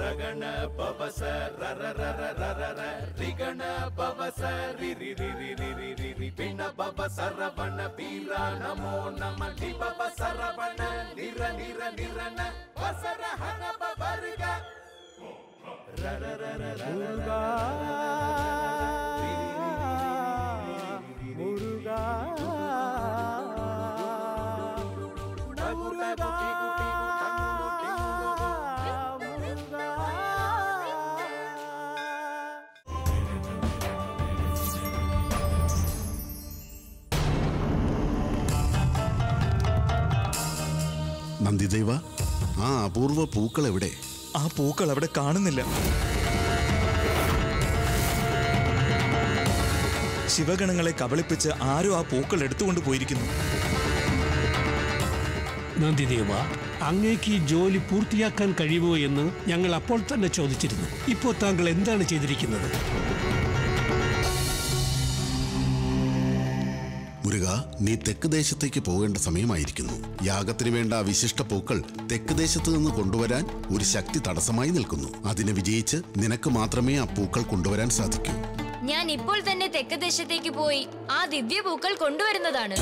ರಗಣ ಪವಸ ರರ ರರ ರರ ರ ರಿಗಣ ಪವಸ ರಿ ರಿ ರಿ ರಿ ರಿ ರಿ ರಿ ರಿ ಪಿಣ ಪವ ಸರವಣ ಪೀರ ನಮೋ ನಮ ಲಿ ಪವ ಸರವಣ ನಿರ ನಿರ ನಿರನ ವಸರ ಹನ ಪವರ್ಗ ರರ ರರ ರರ முருகா முருகா முருகா முருகா നന്ദിദേവ ആ അപൂർവ പൂക്കൾ എവിടെ ആ പൂക്കൾ അവിടെ കാണുന്നില്ല ശിവഗണങ്ങളെ കബളിപ്പിച്ച് ആരോ ആ പൂക്കൾ എടുത്തുകൊണ്ട് പോയിരിക്കുന്നു നന്ദിദേവ അങ്ങേക്ക് ഈ ജോലി പൂർത്തിയാക്കാൻ കഴിയുമോ എന്ന് ഞങ്ങൾ അപ്പോൾ തന്നെ ചോദിച്ചിരുന്നു ഇപ്പോൾ താങ്കൾ എന്താണ് ചെയ്തിരിക്കുന്നത് മുരുക നീ തെക്ക് ദേശത്തേക്ക് പോകേണ്ട സമയമായിരിക്കുന്നു യാഗത്തിന് വേണ്ട വിശിഷ്ട പൂക്കൾ തെക്ക് ദേശത്ത് നിന്ന് കൊണ്ടുവരാൻ ഒരു ശക്തി തടസ്സമായി നിൽക്കുന്നു അതിനെ വിജയിച്ച് നിനക്ക് മാത്രമേ ആ പൂക്കൾ കൊണ്ടുവരാൻ സാധിക്കൂ ഞാൻ ഇപ്പോൾ തന്നെ തെക്ക് ദേശത്തേക്ക് പോയി ആ ദിവ്യ പൂക്കൾ കൊണ്ടുവരുന്നതാണ്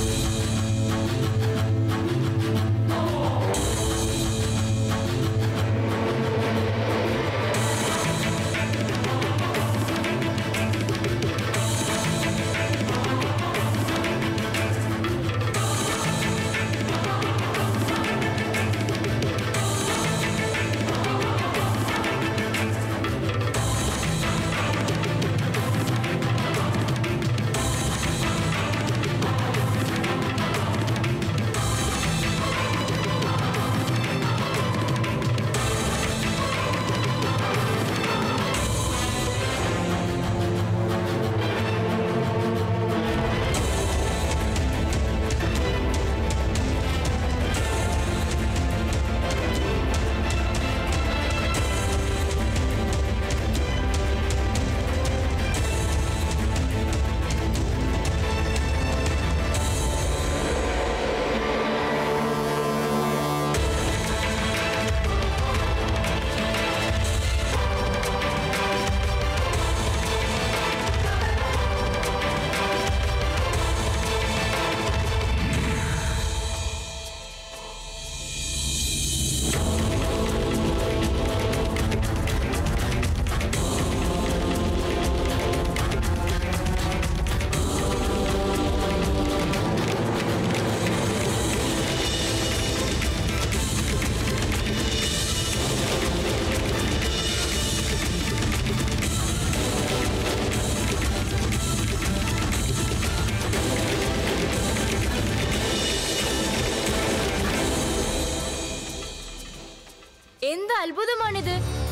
എന്ത് അത്ഭുതമാണിത്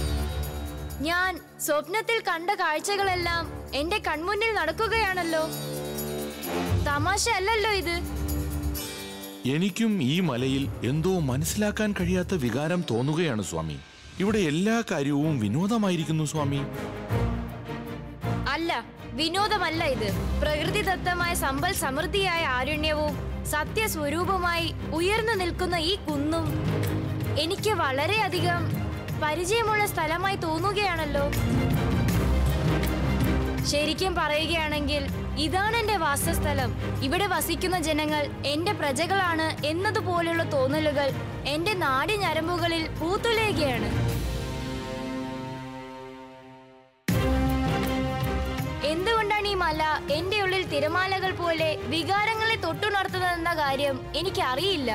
ഞാൻ സ്വപ്നത്തിൽ കണ്ട കാഴ്ചകളെല്ലാം എന്റെ കൺമുന്നിൽ നടക്കുകയാണല്ലോ തമാശ അല്ലല്ലോ ഇത് എനിക്കും ഈ മലയിൽ എന്തോ മനസ്സിലാക്കാൻ കഴിയാത്ത വികാരം തോന്നുകയാണ് സ്വാമി ഇവിടെ എല്ലാ കാര്യവും വിനോദമായിരിക്കുന്നു സ്വാമി അല്ല വിനോദമല്ല ഇത് പ്രകൃതിദത്തമായ സമ്പൽ സമൃദ്ധിയായ ആരുണ്യവും സത്യസ്വരൂപമായി ഉയർന്നു നിൽക്കുന്ന ഈ കുന്നും എനിക്ക് വളരെയധികം പരിചയമുള്ള സ്ഥലമായി തോന്നുകയാണല്ലോ ശരിക്കും പറയുകയാണെങ്കിൽ ഇതാണ് എന്റെ വാസസ്ഥലം ഇവിടെ വസിക്കുന്ന ജനങ്ങൾ എന്റെ പ്രജകളാണ് എന്നതുപോലെയുള്ള തോന്നലുകൾ എന്റെ നാടി ഞരമ്പുകളിൽ പൂത്തുലയുകയാണ് എന്തുകൊണ്ടാണ് ഈ മല എന്റെ ഉള്ളിൽ തിരമാലകൾ പോലെ വികാരങ്ങളെ തൊട്ടുണർത്തുന്നതെന്ന കാര്യം എനിക്ക് അറിയില്ല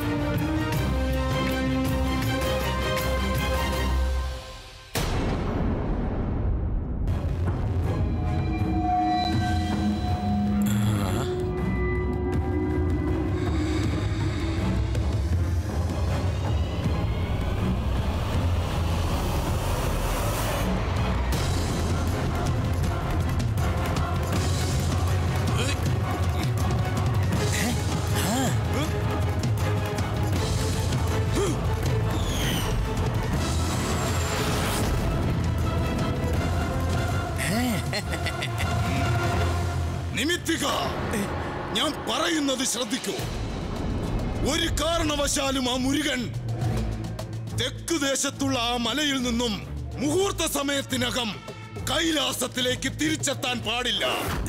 നിമിത്തിക ഞാൻ പറയുന്നത് ശ്രദ്ധിക്കൂ ഒരു കാരണവശാലും ആ മുരുകൻ തെക്കു ദേശത്തുള്ള ആ മലയിൽ നിന്നും മുഹൂർത്ത സമയത്തിനകം കൈലാസത്തിലേക്ക് തിരിച്ചെത്താൻ പാടില്ല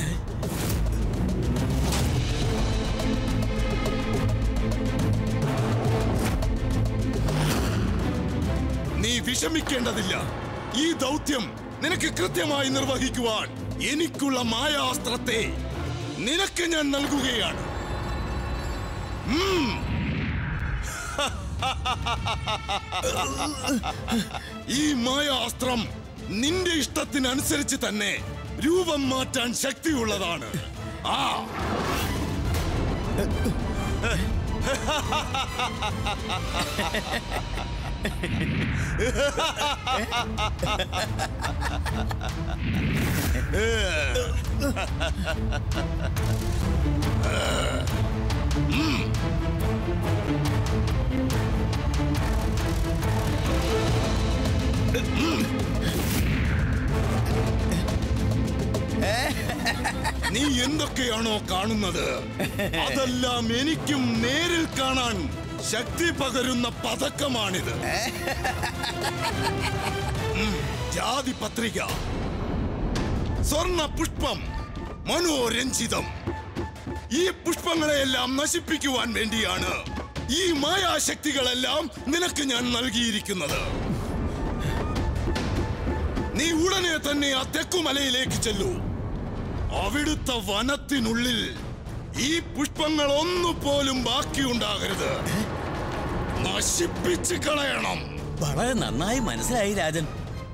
നീ വിഷമിക്കേണ്ടതില്ല ഈ ദൗത്യം നിനക്ക് കൃത്യമായി നിർവഹിക്കുവാൻ എനിക്കുള്ള മായാസ്ത്രത്തെ നിനക്ക് ഞാൻ നൽകുകയാണ് ഉം. ഈ മായാസ്ത്രം നിന്റെ ഇഷ്ടത്തിനനുസരിച്ച് തന്നെ രൂപം മാറ്റാൻ ശക്തിയുള്ളതാണ് ആ നീ എന്തൊക്കെയാണോ കാണുന്നത് അതെല്ലാം എനിക്കും നേരിൽ കാണാൻ ശക്തി പകരുന്ന പതക്കമാണിത് ഉം, ജാതി പത്രിക സ്വർണ പുഷ്പം മനോരഞ്ജിതം ഈ പുഷ്പങ്ങളെയെല്ലാം നശിപ്പിക്കുവാൻ വേണ്ടിയാണ് ഈ മായാശക്തികളെല്ലാം നിനക്ക് ഞാൻ നൽകിയിരിക്കുന്നത് നീ ഉടനെ തന്നെ ആ തെക്കുമലയിലേക്ക് ചെല്ലൂ അവിടുത്തെ വനത്തിനുള്ളിൽ ഈ പുഷ്പങ്ങൾ ഒന്നുപോലും ബാക്കിയുണ്ടാകരുത് നശിപ്പിച്ച് കളയണം വളരെ നന്നായി മനസ്സിലായി രാജൻ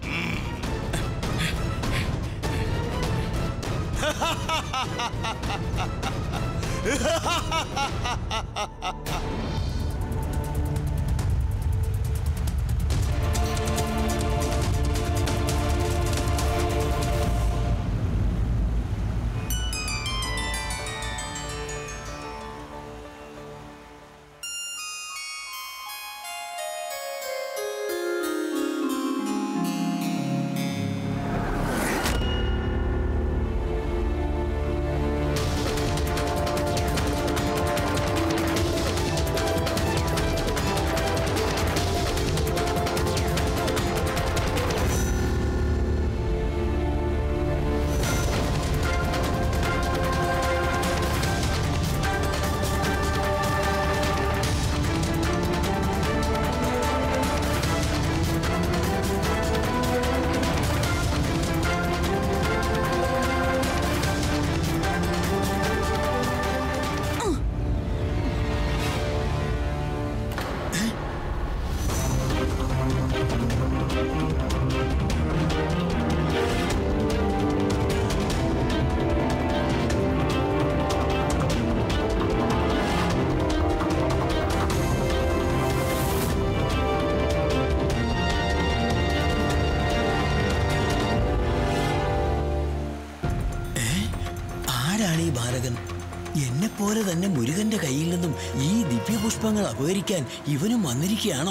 ആരാണ് ഈ ബാലകൻ എന്നെ പോലെ തന്നെ മുരുകന്റെ കയ്യിൽ നിന്നും ഈ ദിവ്യപുഷ്പങ്ങൾ അപഹരിക്കാൻ ഇവനും വന്നിരിക്കുകയാണോ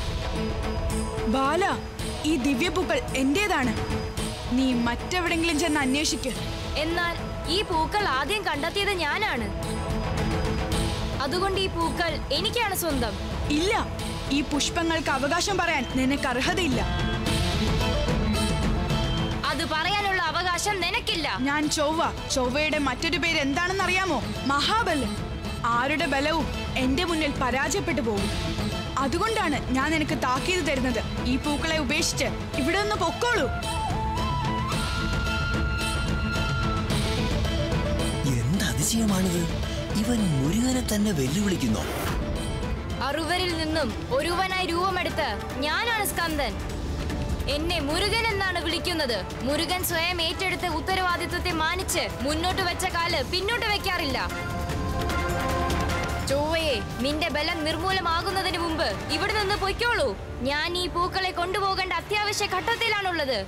ബാല ഈ ദിവ്യപൂക്കൾ എന്റേതാണ് നീ മറ്റെവിടെങ്കിലും ചെന്ന് അന്വേഷിക്ക് എന്നാൽ ഈ പൂക്കൾ ആദ്യം കണ്ടെത്തിയത് ഞാനാണ് അതുകൊണ്ട് ഈ പൂക്കൾ എനിക്കാണ് സ്വന്തം ഇല്ല ഈ പുഷ്പങ്ങൾക്ക് അവകാശം പറയാൻ നിനക്ക് അർഹതയില്ല അത് പറയാനുള്ള അവകാശം നിനക്കില്ല ഞാൻ ചൊവ്വ ചൊവ്വയുടെ മറ്റൊരു പേര് എന്താണെന്ന് അറിയാമോ മഹാബലൻ ആരുടെ ബലവും എന്റെ മുന്നിൽ പരാജയപ്പെട്ടു പോകും അതുകൊണ്ടാണ് ഞാൻ നിനക്ക് താക്കീത് തരുന്നത് ഈ പൂക്കളെ ഉപേക്ഷിച്ച് ഇവിടെ നിന്ന് പൊക്കോളൂ എന്ത് അതിശയമാണിത് ഇവൻ മുരുകനെ തന്നെ വെല്ലുവിളിക്കുന്നോ അറുവരിൽ നിന്നും ഒരുവനായി രൂപമെടുത്ത് ഞാനാണ് സ്കന്ദൻ എന്നെ മുരുകൻ എന്നാണ് വിളിക്കുന്നത് മുരുകൻ സ്വയം ഏറ്റെടുത്ത ഉത്തരവാദിത്വത്തെ മാനിച്ച് മുന്നോട്ട് വെച്ച കാല് പിന്നോട്ട് വെക്കാറില്ല ചൊവ്വയെ നിന്റെ ബലം നിർമൂലമാകുന്നതിന് മുമ്പ് ഇവിടെ നിന്ന് പൊയ്ക്കോളൂ ഞാൻ ഈ പൂക്കളെ കൊണ്ടുപോകേണ്ട അത്യാവശ്യ ഘട്ടത്തിലാണുള്ളത്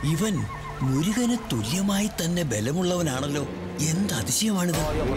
ഇവൻ മുരുകന് തുല്യമായി തന്നെ ബലമുള്ളവനാണല്ലോ എന്ത് അതിശയമാണിത്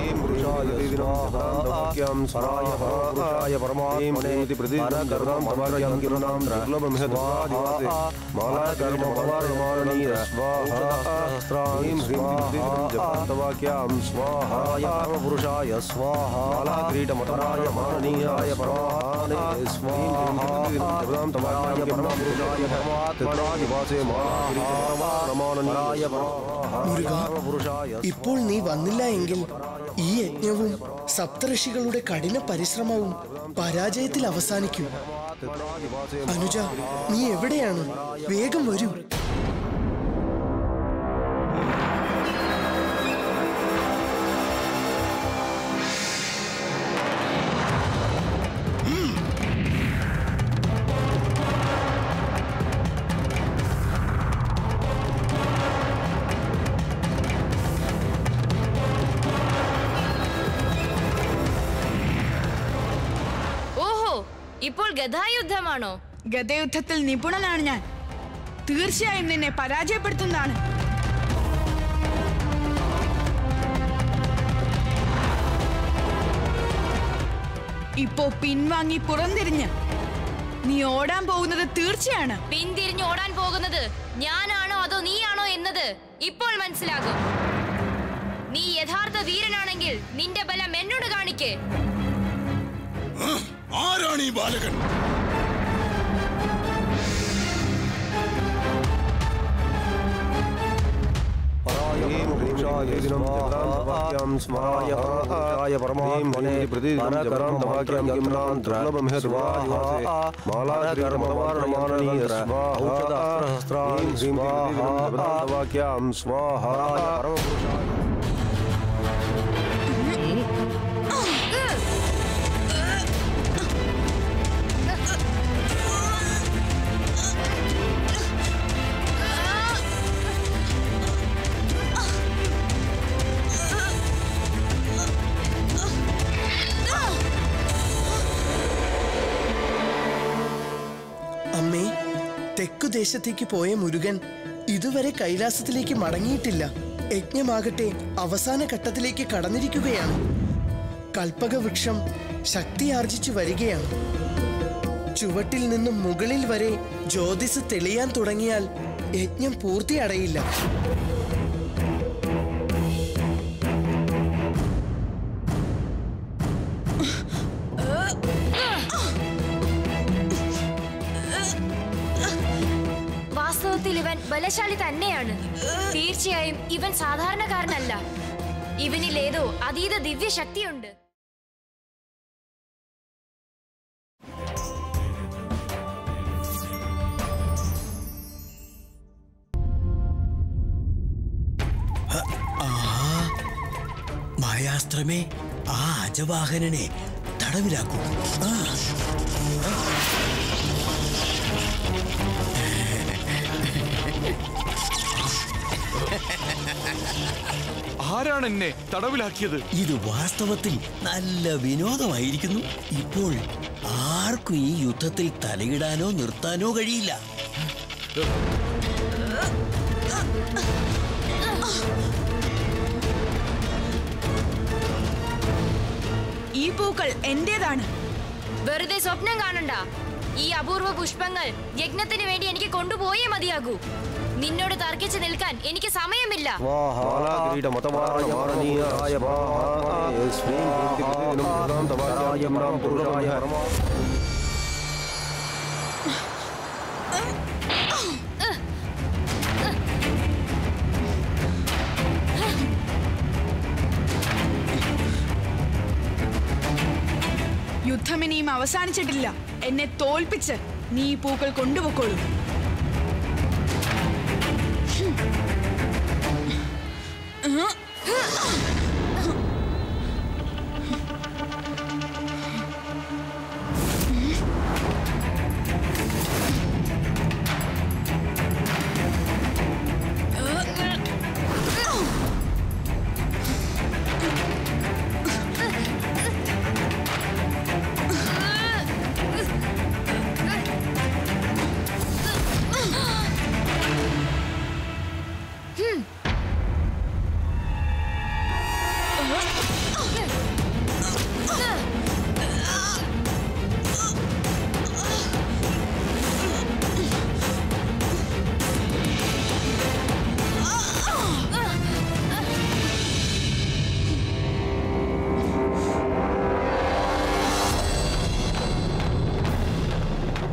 പുരുഷായ സ്വാഹാലാഗ്രീടമതരായ മാനനീയായ പരമാത്മനെ സ്വാഹായ പരമപുരുഷായ പരമാത്മനാദിവാസേ മാനനീയായ മുരുക ഇപ്പോൾ നീ വന്നില്ല എങ്കിൽ ഈ യജ്ഞവും സപ്തഋഷികളുടെ കഠിന പരിശ്രമവും പരാജയത്തിൽ അവസാനിക്കും അനുജ നീ എവിടെയാണ് വേഗം വരൂ ഓഹോ ഇപ്പോൾ ഗതായുദ്ധമാണോ ഗതയുദ്ധത്തിൽ നിപുണനാണ് ഞാൻ തീർച്ചയായും നിന്നെ പരാജയപ്പെടുത്തുന്നതാണ് ഇപ്പോ പിൻവാങ്ങി പുറംതിരിഞ്ഞ് നീ ഓടാൻ പോകുന്നത് തീർച്ചയാണ് പിന്തിരിഞ്ഞ് ഓടാൻ പോകുന്നത് ഞാനാണോ അതോ നീയാണോ എന്നത് ഇപ്പോൾ മനസ്സിലാകും നീ യഥാർത്ഥ വീരനാണെങ്കിൽ നിന്റെ ബലം എന്നോട് കാണിക്കേ ആരാണ് ഈ ബാലകൻ സ്മരായ പരമാത്മനെ പ്രതിദിനം കിംനാം ദ്രവം ഹേ സ്വാഹാ മാലാകർമ്മവാരണമാനീയ ഔഷധസ്ത്രാം സ്വാഹാ സ്വാഹാ പരമപുരുഷായ അമ്മേ തെക്കു ദേശത്തേക്ക് പോയ മുരുകൻ ഇതുവരെ കൈലാസത്തിലേക്ക് മടങ്ങിയിട്ടില്ല യജ്ഞമാകട്ടെ അവസാന ഘട്ടത്തിലേക്ക് കടന്നിരിക്കുകയാണ് കൽപ്പകവൃക്ഷം ശക്തിയാർജിച്ചു വരികയാണ് ചുവട്ടിൽ നിന്നും മുകളിൽ വരെ ജ്യോതിസ് തെളിയാൻ തുടങ്ങിയാൽ യജ്ഞം പൂർത്തിയടയില്ല വാസ്തവത്തിൽ ഇവൻ ബലശാലി തന്നെയാണ് തീർച്ചയായും ഇവൻ സാധാരണക്കാരനല്ല ഇവനിൽ ഏതോ അതീത ദിവ്യ ശക്തിയുണ്ട് മായാസ്ത്രമേ ആ അജവാഹനനെ തടവിലാക്കൂ ആ ആരാണ് എന്നെ തടവിലാക്കിയത് ഇത് വാസ്തവത്തിൽ നല്ല വിനോദമായിരിക്കുന്നു ഇപ്പോൾ ആർക്കും ഈ യുദ്ധത്തിൽ തലയിടാനോ നിർത്താനോ കഴിയില്ല ഈ പൂക്കൾ എന്റേതാണ് വെറുതെ സ്വപ്നം കാണണ്ട ഈ അപൂർവ പുഷ്പങ്ങൾ യജ്ഞത്തിന് വേണ്ടി എനിക്ക് കൊണ്ടുപോയേ മതിയാകൂ നിന്നോട് തർക്കിച്ചു നിൽക്കാൻ എനിക്ക് സമയമില്ല മാലാകിരീടമതമാനീയായ പരമാത്മനെ സ്വീം പ്രതിദിനം തവാക്യാം പുരുഷായ പരമാ യുദ്ധം ഇനിയും അവസാനിച്ചിട്ടില്ല എന്നെ തോൽപ്പിച്ച് നീ ഈ പൂക്കൾ കൊണ്ടുപോയിക്കോളൂ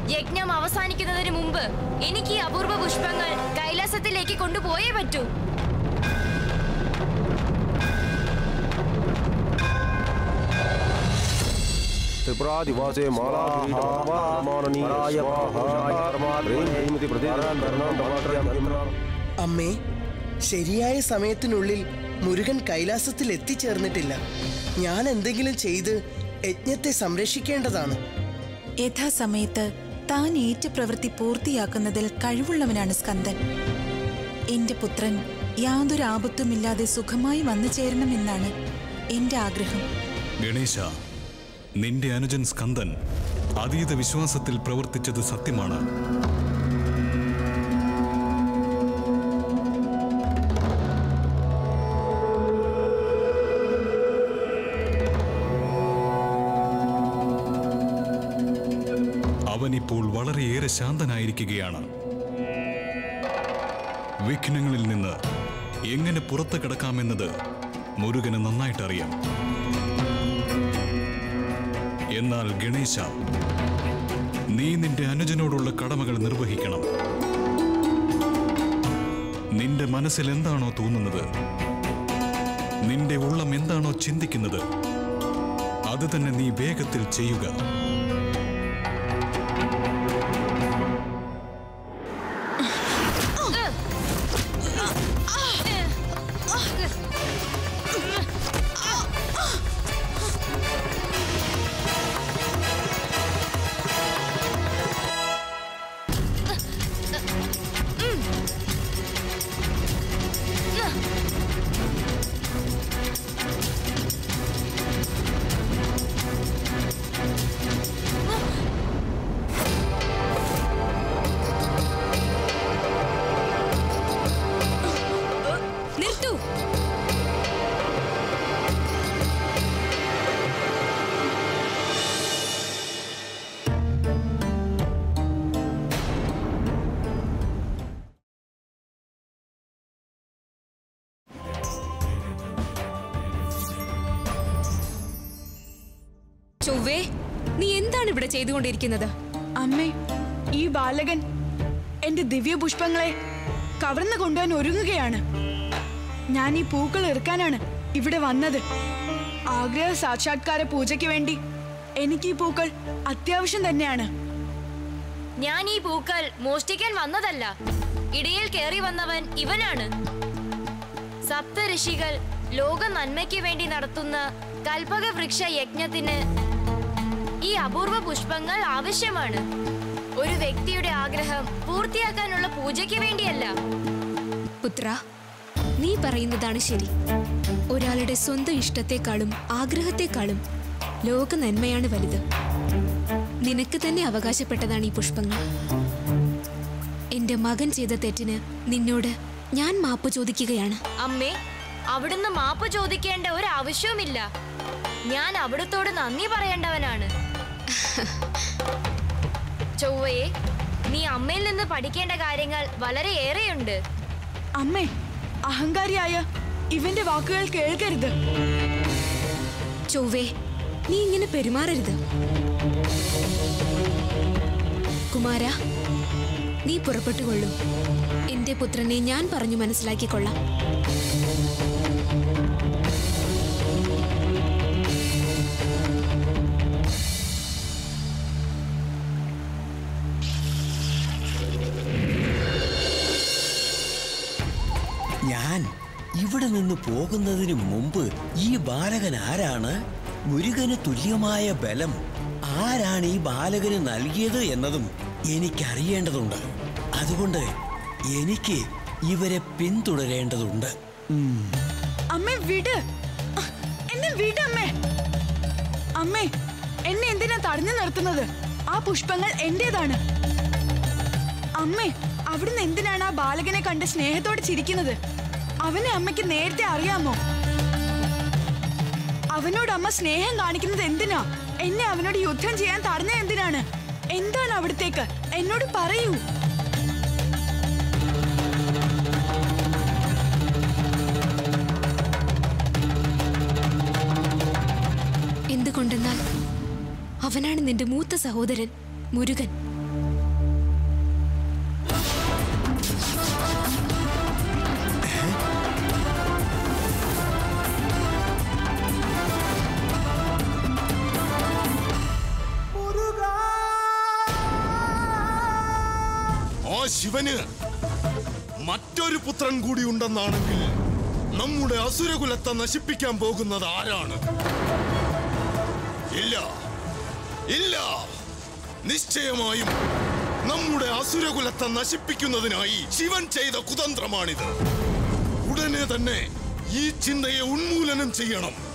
യജ്ഞം അവസാനിക്കുന്നതിന് മുമ്പ് എനിക്ക് ഈ അപൂർവ പുഷ്പങ്ങൾ കൈലാസത്തിലേക്ക് കൊണ്ടുപോയേ പറ്റൂ त्रिपुरादिवासे मालामाननीय അമ്മേ ശരിയായ സമയത്തിനുള്ളിൽ മുരുകൻ കൈലാസത്തിൽ എത്തിച്ചേർന്നിട്ടില്ല ഞാൻ എന്തെങ്കിലും ചെയ്ത് യജ്ഞത്തെ സംരക്ഷിക്കേണ്ടതാണ് യഥാസമയത്ത് താൻ ഏറ്റ പ്രവൃത്തി പൂർത്തിയാക്കുന്നതിൽ കഴിവുള്ളവനാണ് സ്കന്ദൻ എന്റെ പുത്രൻ യാതൊരു ആപത്തുമില്ലാതെ സുഖമായി വന്നു ചേരണമെന്നാണ് എന്റെ ആഗ്രഹം ഗണേശ നിന്റെ അനുജൻ സ്കന്ദൻ അതീത വിശ്വാസത്തിൽ പ്രവർത്തിച്ചത് സത്യമാണ് അവനിപ്പോൾ വളരെയേറെ ശാന്തനായിരിക്കുകയാണ് വിഘ്നങ്ങളിൽ നിന്ന് എങ്ങനെ പുറത്തു കിടക്കാമെന്നത് മുരുകന് നന്നായിട്ടറിയാം എന്നാൽ ഗണേശ നീ നിന്റെ അനുജനോടുള്ള കടമകൾ നിർവഹിക്കണം നിന്റെ മനസ്സിൽ എന്താണോ തോന്നുന്നത് നിന്റെ ഉള്ളം എന്താണോ ചിന്തിക്കുന്നത് അത് തന്നെ നീ വേഗത്തിൽ ചെയ്യുക നിർത്തൂ ചൊവ്വേ നീ എന്താണ് ഇവിടെ ചെയ്തുകൊണ്ടിരിക്കുന്നത് അമ്മേ ഈ ബാലകൻ എന്റെ ദിവ്യപുഷ്പങ്ങളെ കവർന്നു കൊണ്ടുപോകാൻ ഒരുങ്ങുകയാണ് ഞാൻ ഈ പൂക്കൾ ഇറുക്കാനാണ് ഇവിടെ വന്നത് ആഗ്രഹ സാക്ഷാത്കാര പൂജയ്ക്ക് വേണ്ടി എനിക്ക് ഈ പൂക്കൾ അത്യാവശ്യം തന്നെയാണ് ഞാൻ ഈ പൂക്കൾ മോഷ്ടിക്കാൻ വന്നതല്ല ഇടയിൽ കയറി വന്നവൻ ഇവനാണ് സപ്ത ഋഷികൾ ലോക നന്മയ്ക്ക് വേണ്ടി നടത്തുന്ന കൽപക വൃക്ഷ യജ്ഞത്തിന് ഈ അപൂർവ പുഷ്പങ്ങൾ ആവശ്യമാണ് ഒരു വ്യക്തിയുടെ ആഗ്രഹം പൂർത്തിയാക്കാനുള്ള പൂജയ്ക്ക് വേണ്ടിയല്ല പുത്ര നീ പറയുന്നതാണ് ശരി ഒരാളുടെ സ്വന്തം ഇഷ്ടത്തെക്കാളും ആഗ്രഹത്തെക്കാളും ലോക നന്മയാണ് വലുത് നിനക്ക് തന്നെ അവകാശപ്പെട്ടതാണ് ഈ പുഷ്പങ്ങൾ എന്റെ മകൻ ചെയ്ത തെറ്റിന് നിന്നോട് ഞാൻ മാപ്പ് ചോദിക്കുകയാണ് അമ്മേ അവിടുന്ന് മാപ്പ് ചോദിക്കേണ്ട ഒരു ആവശ്യവുമില്ല ഞാൻ അവിടുത്തോട് നന്ദി പറയേണ്ടവനാണ് ചൊവ്വയെ നീ അമ്മയിൽ നിന്ന് പഠിക്കേണ്ട കാര്യങ്ങൾ വളരെയേറെയുണ്ട് അമ്മേ അഹങ്കാരിയായ ഇവന്റെ വാക്കുകൾ കേൾക്കരുത് ചൊവ്വേ നീ ഇങ്ങനെ പെരുമാറരുത് കുമാര നീ പുറപ്പെട്ടുകൊള്ളൂ എന്റെ പുത്രനെ ഞാൻ പറഞ്ഞു മനസ്സിലാക്കിക്കൊള്ളാം ഞാൻ ഇവിടെ നിന്ന് പോകുന്നതിന് മുമ്പ് ഈ ബാലകൻ ആരാണ് മുരുകന് തുല്യമായ ബലം ആരാണ് ഈ ബാലകന് നൽകിയത് എന്നതും എനിക്കറിയേണ്ടതുണ്ട് അതുകൊണ്ട് എനിക്ക് ഇവരെ പിന്തുടരേണ്ടതുണ്ട് ഉം. അമ്മേ വിട് അഹ്, എന്നെ വിട് അമ്മേ അമ്മേ എന്നെ എന്തിനാ തടഞ്ഞു നിർത്തുന്നത് ആ പുഷ്പങ്ങൾ എന്റേതാണ് അമ്മേ അവിടുന്ന് എന്തിനാണ് ആ ബാലകനെ കണ്ട് സ്നേഹത്തോടെ ചിരിക്കുന്നത് അവനെ അമ്മയ്ക്ക് നേരത്തെ അറിയാമോ അവനോട് അമ്മ സ്നേഹം കാണിക്കുന്നത് എന്തിനാ എന്നെ അവനോട് യുദ്ധം ചെയ്യാൻ തടഞ്ഞ എന്തിനാണ് എന്താണ് അവിടത്തേക്ക് എന്നോട് പറയൂ എന്തുകൊണ്ടെന്നാൽ അവനാണ് നിന്റെ മൂത്ത സഹോദരൻ മുരുകൻ ശിവന് മറ്റൊരു പുത്രൻ കൂടി ഉണ്ടെന്നാണെങ്കിൽ നമ്മുടെ അസുരകുലത്തെ നശിപ്പിക്കാൻ പോകുന്നത് ആരാണ് ഇല്ല ഇല്ല നിശ്ചയമായും നമ്മുടെ അസുരകുലത്തെ നശിപ്പിക്കുന്നതിനായി ശിവൻ ചെയ്ത കുതന്ത്രമാണിത് ഉടനെ തന്നെ ഈ ചിന്തയെ ഉന്മൂലനം ചെയ്യണം